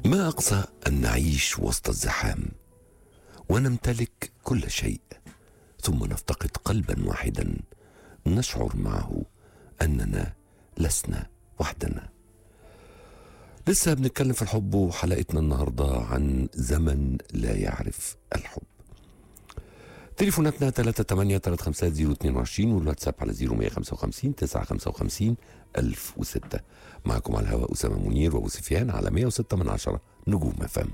ما أقصى أن نعيش وسط الزحام ونمتلك كل شيء ثم نفتقد قلبا واحدا نشعر معه أننا لسنا وحدنا لسه بنتكلم في الحب وحلقتنا النهاردة عن زمن لا يعرف الحب تليفوناتنا 38 350 022 والواتساب على 0155 955 1006 معكم على الهواء أسامة منير وأبو سفيان على 106 من عشرة نجوم فم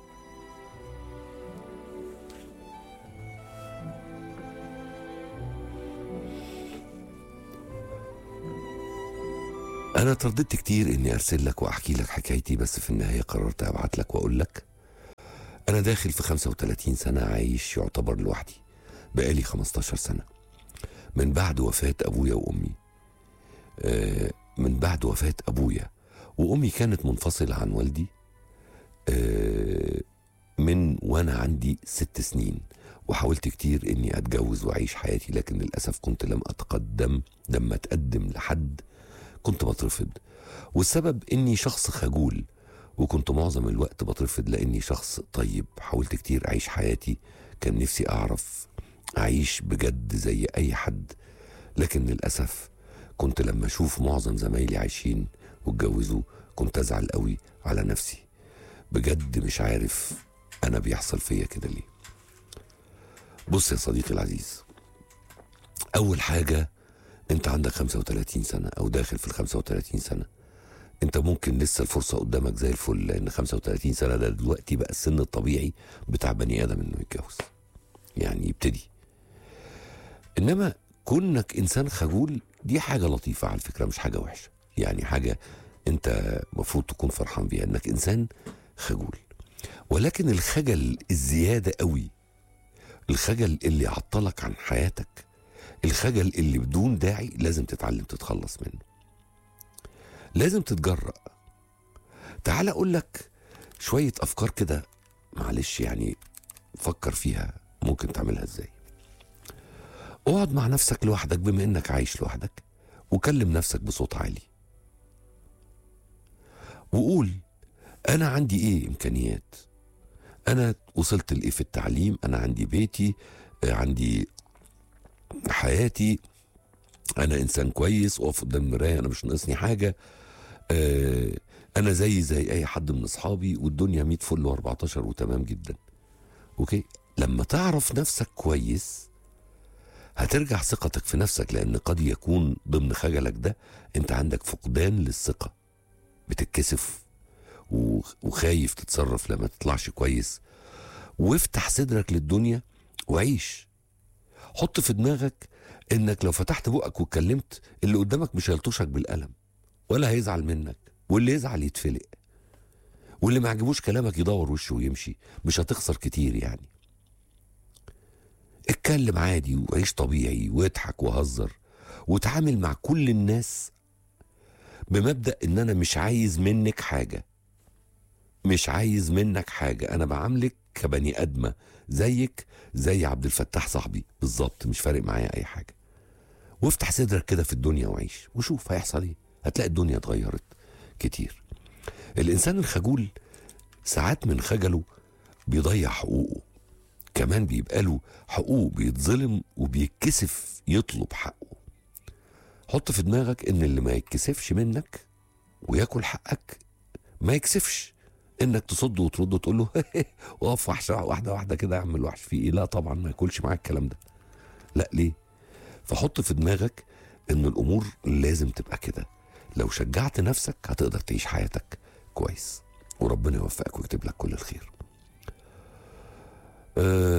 أنا ترددت كتير إني أرسل لك وأحكي لك حكايتي بس في النهاية قررت أبعت لك وأقول لك أنا داخل في 35 سنة عايش يعتبر لوحدي بقالي 15 سنة من بعد وفاة أبويا وأمي آه، من بعد وفاة أبويا وأمي كانت منفصلة عن والدي آه، من وأنا عندي ست سنين وحاولت كتير إني أتجوز وأعيش حياتي لكن للأسف كنت لم أتقدم لما أتقدم لحد كنت بترفض والسبب إني شخص خجول وكنت معظم الوقت بترفض لاني شخص طيب حاولت كتير اعيش حياتي كان نفسي اعرف اعيش بجد زي اي حد لكن للاسف كنت لما اشوف معظم زمايلي عايشين واتجوزوا كنت ازعل قوي على نفسي بجد مش عارف انا بيحصل فيا كده ليه بص يا صديقي العزيز اول حاجه انت عندك 35 سنه او داخل في ال 35 سنه انت ممكن لسه الفرصه قدامك زي الفل لان 35 سنه ده دلوقتي بقى السن الطبيعي بتاع بني ادم انه يتجوز يعني يبتدي انما كونك انسان خجول دي حاجه لطيفه على فكره مش حاجه وحشه يعني حاجه انت المفروض تكون فرحان بيها انك انسان خجول ولكن الخجل الزياده قوي الخجل اللي يعطلك عن حياتك الخجل اللي بدون داعي لازم تتعلم تتخلص منه لازم تتجرأ تعال اقول لك شويه افكار كده معلش يعني فكر فيها ممكن تعملها ازاي اقعد مع نفسك لوحدك بما انك عايش لوحدك وكلم نفسك بصوت عالي وقول انا عندي ايه امكانيات انا وصلت لايه في التعليم انا عندي بيتي آه، عندي حياتي انا انسان كويس اقف قدام المرايه انا مش ناقصني حاجه آه، انا زي زي اي حد من اصحابي والدنيا 100 فل و14 وتمام جدا اوكي لما تعرف نفسك كويس هترجع ثقتك في نفسك لان قد يكون ضمن خجلك ده انت عندك فقدان للثقه بتتكسف و- وخايف تتصرف لما تطلعش كويس وافتح صدرك للدنيا وعيش حط في دماغك انك لو فتحت بقك واتكلمت اللي قدامك مش هيلطشك بالقلم ولا هيزعل منك واللي يزعل يتفلق واللي ما عجبوش كلامك يدور وشه ويمشي مش هتخسر كتير يعني اتكلم عادي وعيش طبيعي واضحك وهزر وتعامل مع كل الناس بمبدأ ان انا مش عايز منك حاجة مش عايز منك حاجة انا بعاملك كبني ادمة زيك زي عبد الفتاح صاحبي بالظبط مش فارق معايا اي حاجة وافتح صدرك كده في الدنيا وعيش وشوف هيحصل ايه هتلاقي الدنيا اتغيرت كتير الانسان الخجول ساعات من خجله بيضيع حقوقه كمان بيبقى له حقوق بيتظلم وبيتكسف يطلب حقه حط في دماغك ان اللي ما يتكسفش منك وياكل حقك ما يكسفش انك تصد وترد وتقول له اقف واحده واحده واحده كده يا عم الوحش في ايه لا طبعا ما ياكلش معاك الكلام ده لا ليه فحط في دماغك ان الامور لازم تبقى كده لو شجعت نفسك هتقدر تعيش حياتك كويس وربنا يوفقك ويكتب لك كل الخير أه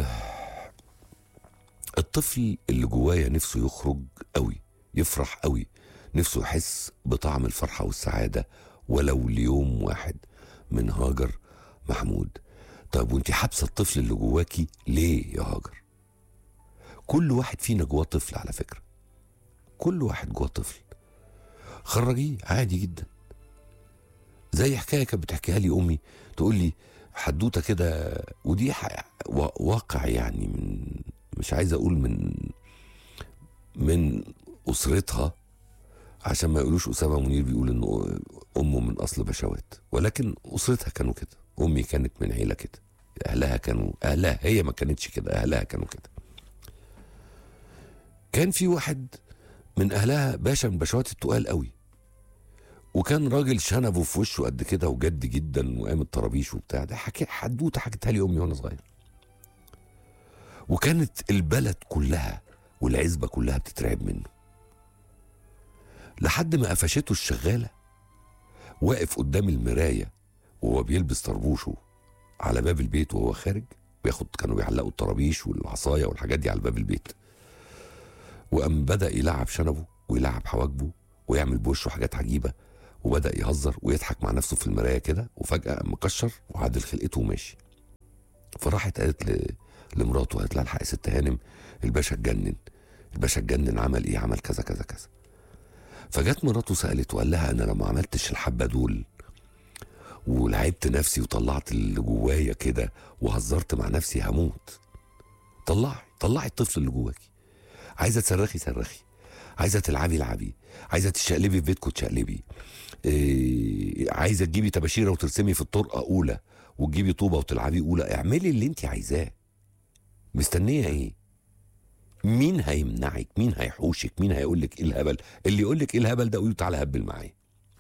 الطفل اللي جوايا نفسه يخرج قوي يفرح قوي نفسه يحس بطعم الفرحة والسعادة ولو ليوم واحد من هاجر محمود طيب وانت حابسة الطفل اللي جواكي ليه يا هاجر كل واحد فينا جواه طفل على فكرة كل واحد جواه طفل خرجيه عادي جدا زي حكايه كانت بتحكيها لي امي تقول لي حدوته كده ودي ح- وا- واقع يعني من مش عايز اقول من من اسرتها عشان ما يقولوش اسامه منير بيقول انه امه من اصل بشوات ولكن اسرتها كانوا كده امي كانت من عيله كده اهلها كانوا اهلها هي ما كانتش كده اهلها كانوا كده كان في واحد من اهلها باشا من باشوات التقال قوي وكان راجل شنبه في وشه قد كده وجد جدا وقام الطرابيش وبتاع ده حكي حدوته حكيتها لي امي وانا صغير وكانت البلد كلها والعزبه كلها بتترعب منه لحد ما قفشته الشغاله واقف قدام المرايه وهو بيلبس طربوشه على باب البيت وهو خارج بياخد كانوا بيعلقوا الطرابيش والعصايه والحاجات دي على باب البيت وقام بدا يلعب شنبه ويلعب حواجبه ويعمل بوشه حاجات عجيبه وبدا يهزر ويضحك مع نفسه في المرايه كده وفجاه قام مكشر وعادل خلقته وماشي فراحت قالت ل... لمراته قالت لها الحق يا ست هانم الباشا اتجنن الباشا اتجنن عمل ايه عمل كذا كذا كذا فجت مراته سالت وقال لها انا لو ما عملتش الحبه دول ولعبت نفسي وطلعت اللي جوايا كده وهزرت مع نفسي هموت طلعي طلعي الطفل اللي جواكي عايزه تصرخي صرخي عايزه تلعبي العبي عايزه تشقلبي في بيتكم تشقلبي إيه عايزه تجيبي طباشيره وترسمي في الطرقه اولى وتجيبي طوبه وتلعبي اولى اعملي اللي انت عايزاه مستنيه ايه مين هيمنعك مين هيحوشك مين هيقول لك ايه الهبل اللي يقول لك ايه الهبل ده قولي تعالى هبل معايا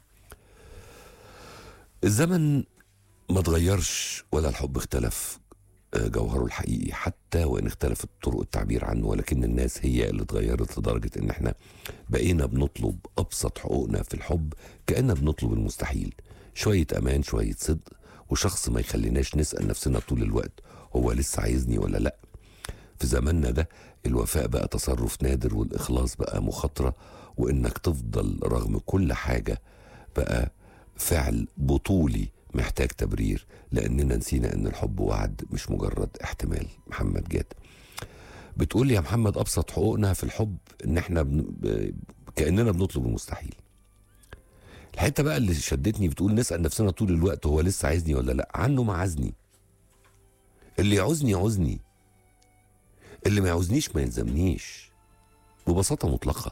الزمن ما اتغيرش ولا الحب اختلف آه، جوهره الحقيقي حتى وان اختلفت طرق التعبير عنه ولكن الناس هي اللي اتغيرت لدرجه ان احنا بقينا بنطلب ابسط حقوقنا في الحب كاننا بنطلب المستحيل شويه امان شويه صدق وشخص ما يخليناش نسال نفسنا طول الوقت هو لسه عايزني ولا لا في زماننا ده الوفاء بقى تصرف نادر والاخلاص بقى مخاطره وانك تفضل رغم كل حاجه بقى فعل بطولي محتاج تبرير لاننا نسينا ان الحب وعد مش مجرد احتمال محمد جاد بتقول يا محمد ابسط حقوقنا في الحب ان احنا بن... ب... كاننا بنطلب المستحيل الحته بقى اللي شدتني بتقول نسال نفسنا طول الوقت هو لسه عايزني ولا لا عنه ما عايزني اللي يعوزني يعوزني اللي ما يعوزنيش ما يلزمنيش ببساطه مطلقه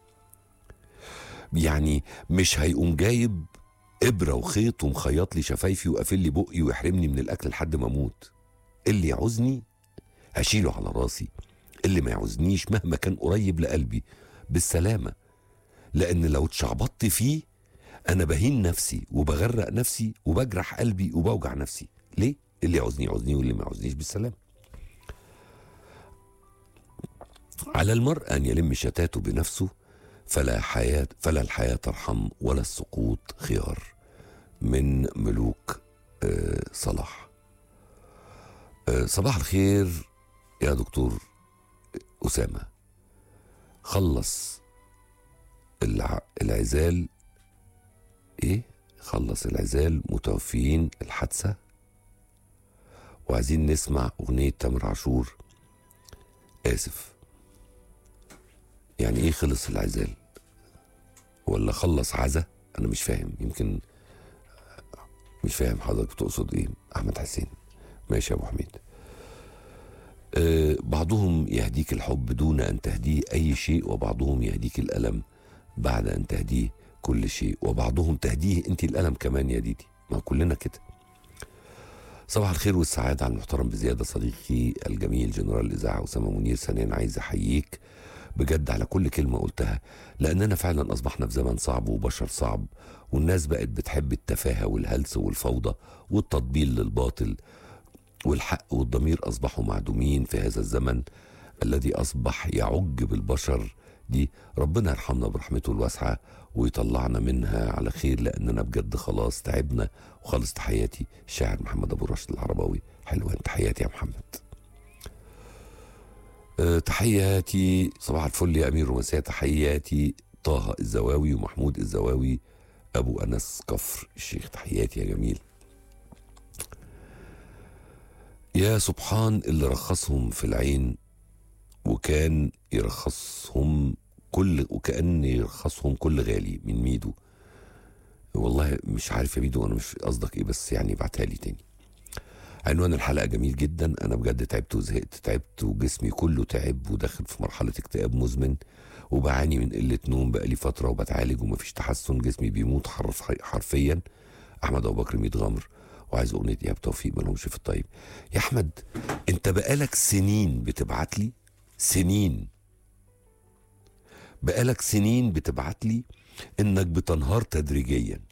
يعني مش هيقوم جايب ابره وخيط ومخيط لي شفايفي وقافل لي بقي ويحرمني من الاكل لحد ما اموت اللي يعوزني هشيله على راسي اللي ما يعوزنيش مهما كان قريب لقلبي بالسلامه لان لو اتشعبطت فيه انا بهين نفسي وبغرق نفسي وبجرح قلبي وبوجع نفسي ليه اللي يعوزني يعوزني واللي ما يعوزنيش بالسلامه على المرء ان يلم شتاته بنفسه فلا حياة فلا الحياة ترحم ولا السقوط خيار من ملوك آه، صلاح آه، صباح الخير يا دكتور أسامة خلص الع... العزال ايه خلص العزال متوفيين الحادثة وعايزين نسمع أغنية تامر عاشور آسف يعني ايه خلص العزال ولا خلص عزا انا مش فاهم يمكن مش فاهم حضرتك بتقصد ايه احمد حسين ماشي يا ابو حميد أه بعضهم يهديك الحب دون ان تهديه اي شيء وبعضهم يهديك الالم بعد ان تهديه كل شيء وبعضهم تهديه انت الالم كمان يا ديدي ما كلنا كده صباح الخير والسعادة على المحترم بزيادة صديقي الجميل جنرال الإذاعة أسامة منير ثانيا عايز أحييك بجد على كل كلمة قلتها لأننا فعلا أصبحنا في زمن صعب وبشر صعب والناس بقت بتحب التفاهة والهلس والفوضى والتطبيل للباطل والحق والضمير أصبحوا معدومين في هذا الزمن الذي أصبح يعج بالبشر دي ربنا يرحمنا برحمته الواسعة ويطلعنا منها على خير لأننا بجد خلاص تعبنا وخلص تحياتي الشاعر محمد أبو راشد العرباوي حلوة تحياتي يا محمد أه تحياتي صباح الفل يا أمير رومانسية تحياتي طه الزواوي ومحمود الزواوي أبو أنس كفر الشيخ تحياتي يا جميل يا سبحان اللي رخصهم في العين وكان يرخصهم كل وكأن يرخصهم كل غالي من ميدو والله مش عارف يا ميدو انا مش قصدك ايه بس يعني ابعتها لي تاني عنوان الحلقه جميل جدا انا بجد تعبت وزهقت تعبت وجسمي كله تعب وداخل في مرحله اكتئاب مزمن وبعاني من قله نوم بقالي فتره وبتعالج ومفيش تحسن جسمي بيموت حرف حرفيا احمد ابو بكر ميت غمر وعايز اغنيه ايهاب توفيق ملهمش في الطيب يا احمد انت بقالك سنين بتبعت لي سنين بقالك سنين بتبعت لي انك بتنهار تدريجيا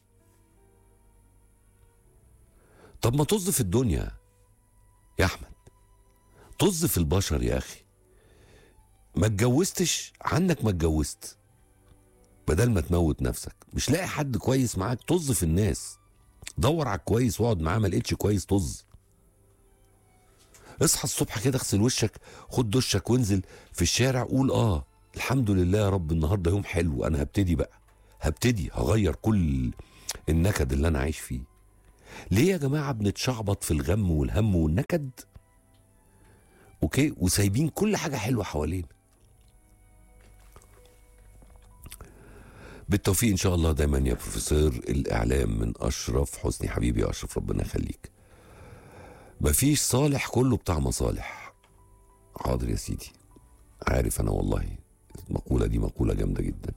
طب ما طز في الدنيا يا احمد طز في البشر يا اخي ما اتجوزتش عنك ما اتجوزت بدل ما تموت نفسك مش لاقي حد كويس معاك طز في الناس دور على الكويس واقعد معاه ما لقيتش كويس طز اصحى الصبح كده اغسل وشك خد دشك وانزل في الشارع قول اه الحمد لله يا رب النهارده يوم حلو انا هبتدي بقى هبتدي هغير كل النكد اللي انا عايش فيه ليه يا جماعه بنتشعبط في الغم والهم والنكد اوكي وسايبين كل حاجه حلوه حوالينا بالتوفيق ان شاء الله دايما يا بروفيسور الاعلام من اشرف حسني حبيبي يا اشرف ربنا يخليك مفيش صالح كله بتاع مصالح حاضر يا سيدي عارف انا والله المقوله دي مقوله جامده جدا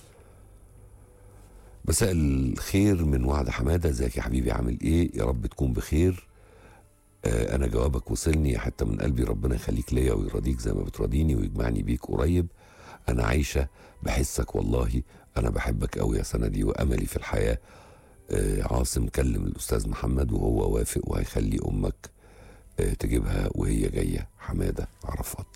مساء الخير من وعد حماده ازيك يا حبيبي عامل ايه يا رب تكون بخير آه انا جوابك وصلني حتى من قلبي ربنا يخليك ليا ويرضيك زي ما بتراضيني ويجمعني بيك قريب انا عايشه بحسك والله انا بحبك قوي يا سندي واملي في الحياه آه عاصم كلم الاستاذ محمد وهو وافق وهيخلي امك آه تجيبها وهي جايه حماده عرفات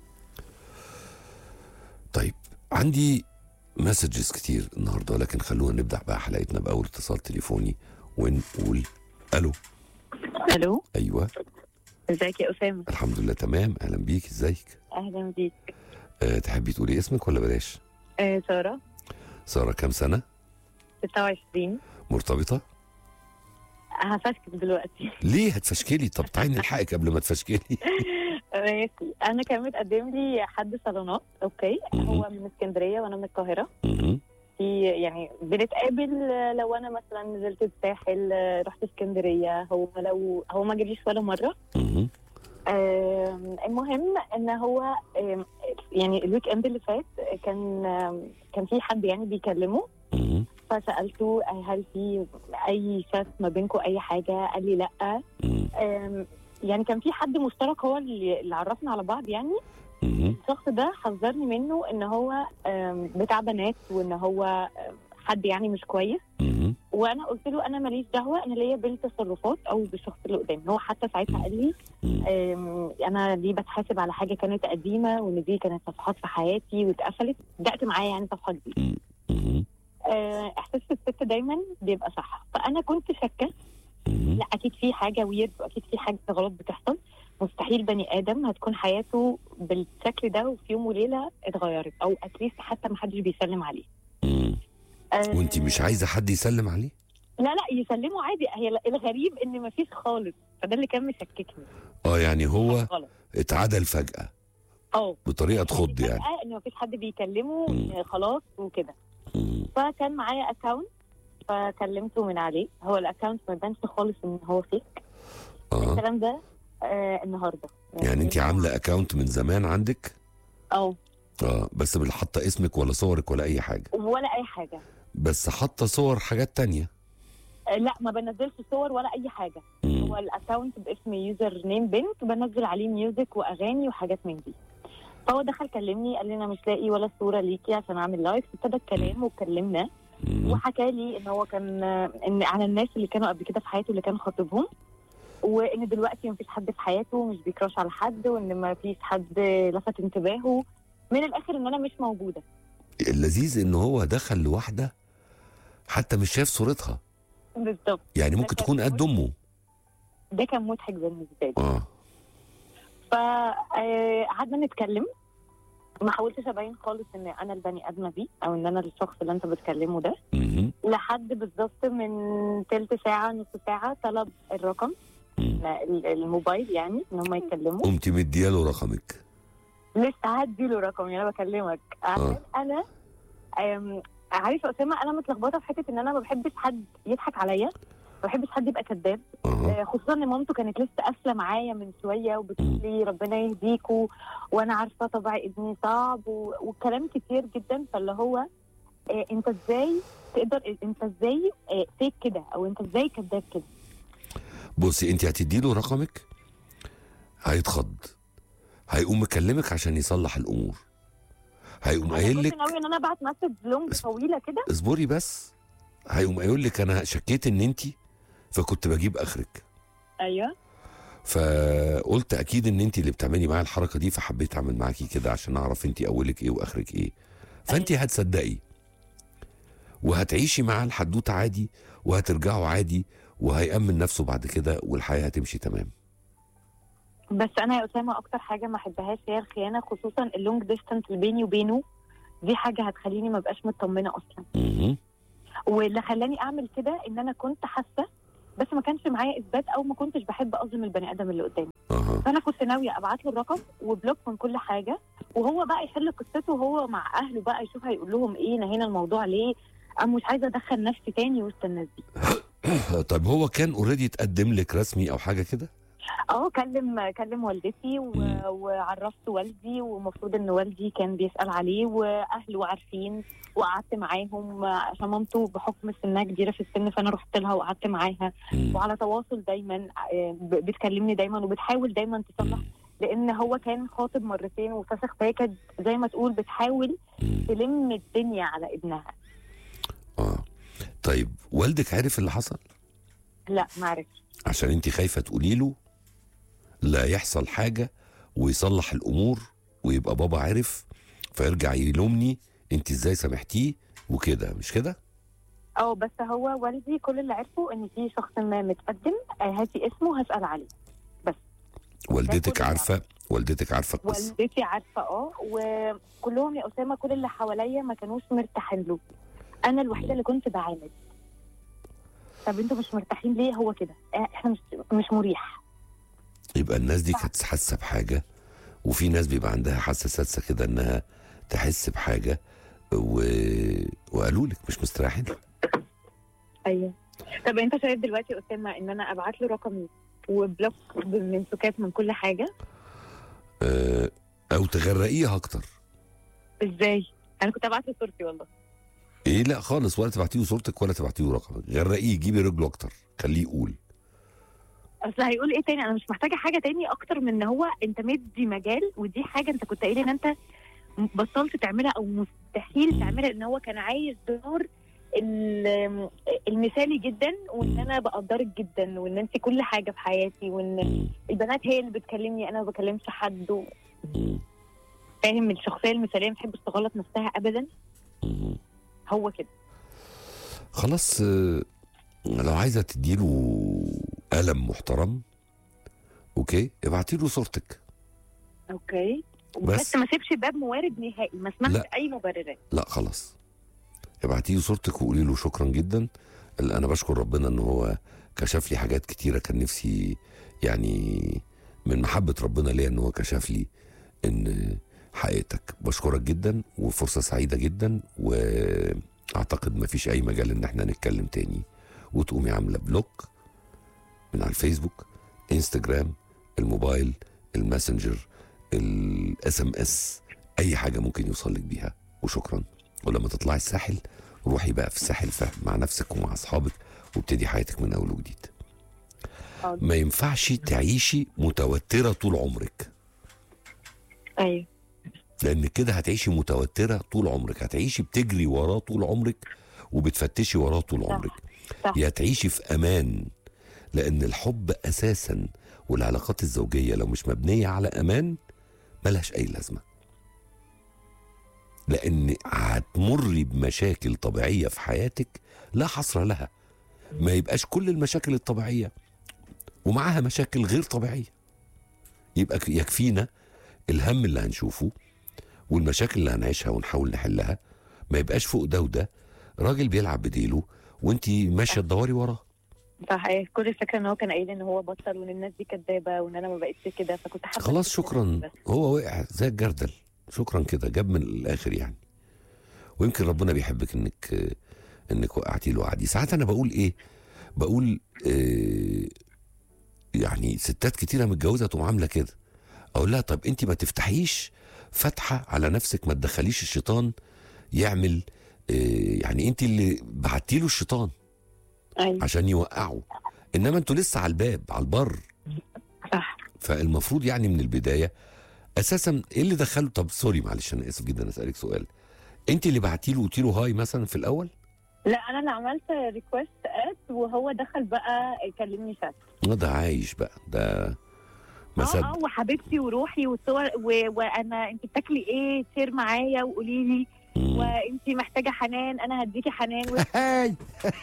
طيب عندي مسجز كتير النهارده لكن خلونا نبدا بقى حلقتنا باول اتصال تليفوني ونقول الو الو ايوه ازيك يا اسامه الحمد لله تمام اهلا بيك ازيك اهلا بيك أه تحبي تقولي اسمك ولا بلاش آه ساره ساره كام سنه 26 مرتبطه هفشكك دلوقتي ليه هتفشكلي طب تعالي نلحقك قبل ما تفشكلي ماشي انا كان متقدم لي حد صالونات اوكي مهم. هو من اسكندريه وانا من القاهره مهم. في يعني بنتقابل لو انا مثلا نزلت الساحل رحت اسكندريه هو لو هو ما جاليش ولا مره مهم. آم، المهم ان هو آم، يعني الويك اند اللي فات كان آم، كان في حد يعني بيكلمه مهم. فسالته هل في اي شات ما بينكم اي حاجه قال لي لا مهم. أم، يعني كان في حد مشترك هو اللي اللي عرفنا على بعض يعني مهم. الشخص ده حذرني منه ان هو أم، بتاع بنات وان هو أم، حد يعني مش كويس مهم. وانا قلت له انا ماليش دعوه انا ليا بالتصرفات او بالشخص اللي قدامي هو حتى ساعتها قال لي مهم. أم، انا ليه بتحاسب على حاجه كانت قديمه وان دي كانت صفحات في حياتي واتقفلت بدات معايا يعني صفحه جديده مهم. أه، احساس الست دايما بيبقى صح فانا كنت شاكه مهم. لا اكيد في حاجه ويرد واكيد في حاجه غلط بتحصل مستحيل بني ادم هتكون حياته بالشكل ده وفي يوم وليله اتغيرت او اتليست حتى ما حدش بيسلم عليه مهم. آه وانت مش عايزه حد يسلم عليه لا لا يسلموا عادي هي الغريب ان ما فيش خالص فده اللي كان مشككني اه يعني هو غلط اتعدل فجاه اه بطريقه تخض يعني فجأة ان ما فيش حد بيكلمه مم. آه، خلاص وكده مهم. فكان معايا اكونت فكلمته من عليه هو الاكونت ما يبانش خالص ان هو فيك اه الكلام ده آه النهارده يعني انت عامله اكونت من زمان عندك اه اه بس مش حاطه اسمك ولا صورك ولا اي حاجه ولا اي حاجه بس حاطه صور حاجات تانية آه، لا ما بنزلش صور ولا اي حاجه مم. هو الاكونت باسم يوزر نيم بنت وبنزل عليه ميوزك واغاني وحاجات من دي فهو دخل كلمني قال لي انا مش لاقي ولا صوره ليكي عشان اعمل لايف ابتدى الكلام واتكلمنا مم. وحكى لي ان هو كان ان على الناس اللي كانوا قبل كده في حياته اللي كان خاطبهم وان دلوقتي مفيش حد في حياته مش بيكراش على حد وان مفيش حد لفت انتباهه من الاخر ان انا مش موجوده اللذيذ ان هو دخل لواحده حتى مش شايف صورتها بالظبط يعني ممكن ده تكون كان قد امه ده كان مضحك بالنسبه لي اه فقعدنا نتكلم ما حاولتش ابين خالص ان انا البني ادمه دي او ان انا الشخص اللي انت بتكلمه ده مهم. لحد بالظبط من تلت ساعه نص ساعه طلب الرقم مم. ال- الموبايل يعني ان هم يتكلموا قمت مدياله رقمك لسه هدي له رقم يعني انا بكلمك عشان انا أم، عارفه يا اسامه انا متلخبطه في حته ان انا ما بحبش حد يضحك عليا ما بحبش حد يبقى كذاب اه آه، خصوصا ان مامته كانت لسه قافله معايا من شويه وبتقول لي ربنا يهديكوا وانا عارفه طبع ابني صعب و... وكلام كتير جدا فاللي هو آه انت ازاي تقدر انت ازاي آه فيك كده او انت ازاي كذاب كده بصي انت هتدي له رقمك هيتخض هيقوم مكلمك عشان يصلح الامور هيقوم قايل لك انا ناوي ان انا ابعت مسج لونج اس- طويله كده اصبري بس هيقوم قايل لك انا شكيت ان انت فكنت بجيب اخرك ايوه فقلت اكيد ان انت اللي بتعملي معايا الحركه دي فحبيت اعمل معاكي كده عشان اعرف انت اولك ايه واخرك ايه فانت هتصدقي وهتعيشي معاه الحدوته عادي وهترجعوا عادي وهيأمن نفسه بعد كده والحياه هتمشي تمام بس انا يا اسامه اكتر حاجه ما احبهاش هي الخيانه خصوصا اللونج ديستانس اللي بيني وبينه دي حاجه هتخليني ما بقاش مطمنه اصلا مهم. واللي خلاني اعمل كده ان انا كنت حاسه بس ما كانش معايا اثبات او ما كنتش بحب اظلم البني ادم اللي قدامي اها فانا كنت ناويه ابعت له الرقم وبلوك من كل حاجه وهو بقى يحل قصته هو مع اهله بقى يشوف هيقول لهم ايه نهينا الموضوع ليه انا مش عايزه ادخل نفسي تاني وسط الناس دي طيب هو كان اوريدي اتقدم لك رسمي او حاجه كده اه كلم كلم والدتي و... مم. وعرفت والدي ومفروض ان والدي كان بيسال عليه واهله عارفين وقعدت معاهم عشان مامته بحكم سنها كبيره في السن فانا رحت لها وقعدت معاها مم. وعلى تواصل دايما آه، ب- بتكلمني دايما وبتحاول دايما تصلح مم. لان هو كان خاطب مرتين وفسخ فهي كانت زي ما تقول بتحاول مم. تلم الدنيا على ابنها اه طيب والدك عرف اللي حصل لا ما عرفش عشان انت خايفه تقولي له لا يحصل حاجه ويصلح الامور ويبقى بابا عرف فيرجع يلومني انت ازاي سامحتيه وكده مش كده اه بس هو والدي كل اللي عرفه ان في شخص ما متقدم آه، هاتي اسمه هسال عليه والدتك كل عارفه والدتك عارفه القصه والدتي عارفه اه وكلهم يا اسامه كل اللي حواليا ما كانوش مرتاحين له انا الوحيده اللي كنت بعاند طب انتوا مش مرتاحين ليه هو كده آه، احنا مش مش مريح يبقى الناس دي كانت حاسه بحاجه وفي ناس بيبقى عندها حاسه سادسه كده انها تحس بحاجه و... وقالوا لك مش مستريحين ايوه طب انت شايف دلوقتي يا اسامه ان انا ابعت له رقمي وبلوك من سكات من كل حاجه آه، او تغرقيها اكتر ازاي انا كنت ابعت له صورتي والله ايه لا خالص ولا تبعتيه صورتك ولا تبعتيه رقمك غرقيه جيبي رجله اكتر خليه يقول اصل هيقول ايه تاني انا مش محتاجه حاجه تاني اكتر من ان هو انت مدي مجال ودي حاجه انت كنت قايل ان انت بطلت تعملها او مستحيل تعملها ان هو كان عايز دور ال- المثالي جدا وان انا بقدرك جدا وان انت كل حاجه في حياتي وان مم. البنات هي اللي بتكلمني انا ما بكلمش حد و- مم. فاهم الشخصيه المثاليه ما بتحبش تغلط نفسها ابدا مم. هو كده خلاص آه، لو عايزه تديله قلم محترم اوكي ابعتي له صورتك اوكي بس. بس ما سيبش باب موارد نهائي ما اسمحش لا. اي مبررات لا خلاص ابعتي له صورتك وقولي له شكرا جدا ال- انا بشكر ربنا ان هو كشف لي حاجات كتيره كان نفسي يعني من محبه ربنا ليا ان هو كشف لي ان حقيقتك بشكرك جدا وفرصه سعيده جدا واعتقد ما فيش اي مجال ان احنا نتكلم تاني وتقومي عامله بلوك من على الفيسبوك انستجرام الموبايل الماسنجر الاس ام اس اي حاجه ممكن يوصل لك بيها وشكرا ولما تطلعي الساحل روحي بقى في الساحل فهم مع نفسك ومع اصحابك وابتدي حياتك من اول وجديد حاضر. ما ينفعش تعيشي متوتره طول عمرك ايوه لان كده هتعيشي متوتره طول عمرك هتعيشي بتجري وراه طول عمرك وبتفتشي وراه طول صح. عمرك صح. يا تعيشي في امان لان الحب اساسا والعلاقات الزوجيه لو مش مبنيه على امان ملهاش اي لازمه لان هتمري بمشاكل طبيعيه في حياتك لا حصر لها ما يبقاش كل المشاكل الطبيعيه ومعاها مشاكل غير طبيعيه يبقى ك- يكفينا الهم اللي هنشوفه والمشاكل اللي هنعيشها ونحاول نحلها ما يبقاش فوق ده وده راجل بيلعب بديله وانت ماشيه تدوري وراه صح إيه، كل الفكره ان هو كان قايل ان هو بطل وان الناس دي كدابه وان انا ما بقتش كده فكنت حابه خلاص أثبت شكرا لنفسي بس. هو وقع زي الجردل شكرا كده جاب من الاخر يعني ويمكن ربنا بيحبك انك انك وقعتي له عادي ساعات انا بقول ايه بقول آه يعني ستات كتيره متجوزه تقوم عامله كده اقول لها طب انت ما تفتحيش فتحه على نفسك ما تدخليش الشيطان يعمل آه يعني انت اللي بعتي له الشيطان ايوه عشان يوقعه انما انتوا لسه على الباب على البر صح فالمفروض يعني من البدايه اساسا ايه اللي دخله طب سوري معلش انا اسف جدا اسالك سؤال انت اللي بعتي له قلتي له هاي مثلا في الاول لا انا اللي عملت ريكوست اد وهو دخل بقى كلمني شات اه ده عايش بقى ده ما اه صدق اه وحبيبتي وروحي والصور و... وانا انت بتاكلي ايه شير معايا وقولي لي مم. وانت محتاجه حنان انا هديكي حنان و... هاي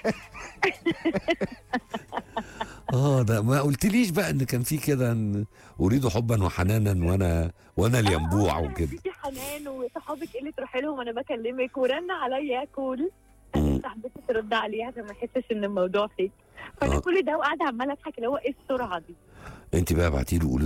اه ده ما قلتليش بقى ان كان في كده ان اريد حبا وحنانا وانا وانا الينبوع آه، أنا وكده هديكي حنان وصحابك اللي تروحي لهم وانا بكلمك ورن عليا كل مم. صاحبتي ترد عليها عشان ما احسش ان الموضوع فيك فانا آه. كل ده وقاعده عماله اضحك اللي هو ايه السرعه دي انت بقى ابعتي له قولي